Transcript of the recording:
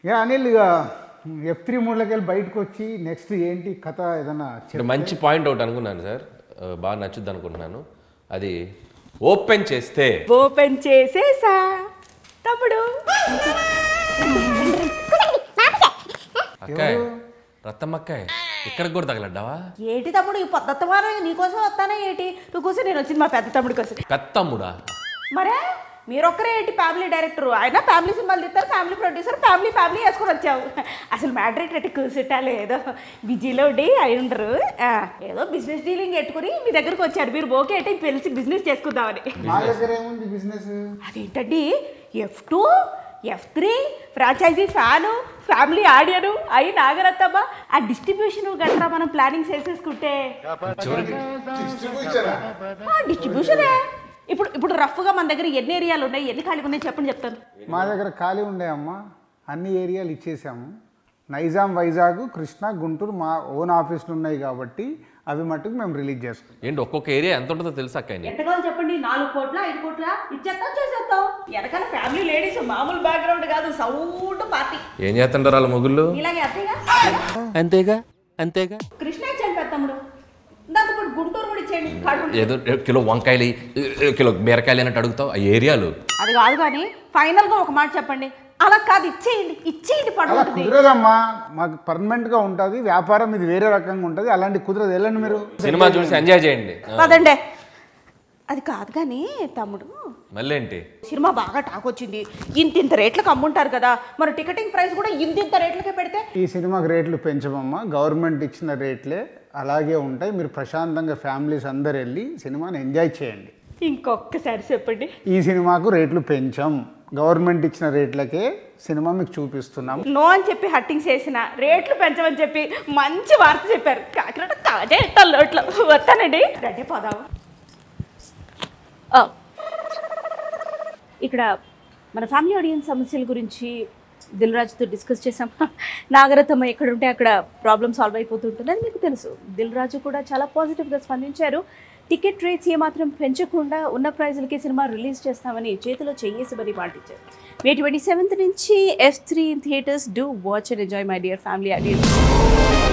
ఇక అనిల్ ఇక F three మూడ్లోకి వెళ్ళి బయటకు వచ్చి నెక్స్ట్ ఏంటి కథ ఏదన్నా చెప్ అంటే మంచి పాయింట్ ఒకటి అనుకున్నాను సార్ ఆ, బాగా నచ్చుద్ది అనుకుంటున్నాను అది ఓపెన్ చేస్తే ఓపెన్ చేసేసా తమ్ముడు అక్కాయ్ రత్తమ్మక్కాయ్ ఇక్కడికి కూడా తగలడ్డావా ఏటి తమ్ముడు ఈ పద్ధతి వారం నీకోసం వస్తానా ఏటి నువ్వు కోసం నేను వచ్చింది మా పెద్ద తమ్ముడి కోసం పెత్తమ్ముడా మరే మీరొక్కరే ఏంటి ఫ్యామిలీ డైరెక్టర్ ఆయన ఫ్యామిలీ సినిమాలు తీస్తారు ఫ్యామిలీ ప్రొడ్యూసర్ ఫ్యామిలీ ఫ్యామిలీ వేసుకొని వచ్చావు అసలు మ్యాటర్ ఏంటంటే కూర్చుంటాలు ఏదో బిజీలో ఉండి అయి ఉండరు ఆ, ఏదో బిజినెస్ డీలింగ్ పెట్టుకుని మీ దగ్గరకు వచ్చారు మీరు ఓకే అంటే తెలిసి బిజినెస్ చేసుకుందామని మా దగ్గర ఏముంది బిజినెస్ అదేంటండి F two F three franchise fan family audience అయి నాగరత్తమ్మ ఆ డిస్ట్రిబ్యూషన్ గట్రా మనం ప్లానింగ్ చేసేసుకుంటే డిస్ట్రిబ్యూషనే ఇప్పుడు ఇప్పుడు రఫ్గా మన దగ్గర ఎన్ని ఏరియాలు ఉన్నాయి ఎన్ని ఖాళీగా ఉన్నాయి చెప్పండి చెప్తాను మా దగ్గర ఖాళీ ఉండే అమ్మ అన్ని ఏరియాలు ఇచ్చేసాము నైజాం వైజాగ్ కృష్ణా గుంటూరు మా ఓన్ ఆఫీసులు ఉన్నాయి కాబట్టి అవి మట్టుకు మేము రిలీజ్ చేసుకుంటాం ఏంటి ఒక్కొక్క ఏరియా ఎంత ఉంటుందో తెలుసా అక్కాయ్ నీకు? ఎంత కావాలి చెప్పండి నాలుగు కోట్ల ఐదు కోట్ల ఇచ్చేస్తాం చేసేస్తాం వెనకాల ఫ్యామిలీ లేడీస్ మామూలు బ్యాక్గ్రౌండ్ కాదు సౌండ్ పార్టీ ఏం చేస్తుంటారు వాళ్ళ మొగుళ్ళు ఇలాగే అంతేగా అంతేగా అంతేగా కృష్ణ ఇచ్చాను పెద్ద తమ్ముడు దాంతో పాటు గుంటూరు కూడా ఇచ్చేయండి కడుపు ఏదో కిలో వంకాయలు ఏ, కిలో బీరకాయలు అన్నట్టు అడుగుతావు ఆ ఏరియాలు అది కాదు కానీ ఫైనల్ గా ఒక మాట చెప్పండి అలా కాదు ఇచ్చేయండి ఇచ్చేయండి అలా పడుతుంది కుదరదమ్మా మాకు పర్మనెంట్గా ఉంటుంది వ్యాపారం ఇది వేరే రకంగా ఉంటుంది అలాంటి కుదరదు వెళ్ళండి మీరు సినిమా చూసి ఎంజాయ్ చేయండి ఆ, పదండి అది కాదు కానీ తమ్ముడు మళ్ళీ ఏంటి సినిమా బాగా టాక్ వచ్చింది ఇంత ఇంత రేట్లకు అమ్ముంటారు కదా మరి టికెటింగ్ ప్రైస్ కూడా ఇంత ఇంత రేట్లకే పెడితే ఈ సినిమాకి రేట్లు పెంచమమ్మా గవర్నమెంట్ ఇచ్చిన రేట్లే అలాగే ఉంటాయి మీరు ప్రశాంతంగా ఫ్యామిలీస్ అందరు వెళ్ళి సినిమాని ఎంజాయ్ చేయండి ఇంకొకసారి చెప్పండి ఈ సినిమాకు రేట్లు పెంచాం గవర్నమెంట్ ఇచ్చిన రేట్లకే సినిమా మీకు చూపిస్తున్నాం నో అని చెప్పి హట్టింగ్ చేసిన రేట్లు పెంచమని చెప్పి మంచి వార్త చెప్పారు కాకినాడ కాజే లోట్లో వస్తానండి రెడీ పోదాము ఆ, ఇక్కడ మన ఫ్యామిలీ ఆడియన్స్ సమస్యల గురించి దిల్ రాజుతో డిస్కస్ చేసాం నాగరత్నమ్మ ఎక్కడ ఉంటే అక్కడ ప్రాబ్లం సాల్వ్ అయిపోతుంటుంది అని మీకు తెలుసు దిల్ రాజు కూడా చాలా పాజిటివ్గా స్పందించారు టికెట్ రేట్స్ ఏమాత్రం పెంచకుండా ఉన్న ప్రైజులకి సినిమా రిలీజ్ చేస్తామని చేతిలో చెయ్యేసి మరి పాటించారు మే ట్వంటీ సెవెంత్ నుంచి F three theatres do watch and enjoy my dear family audience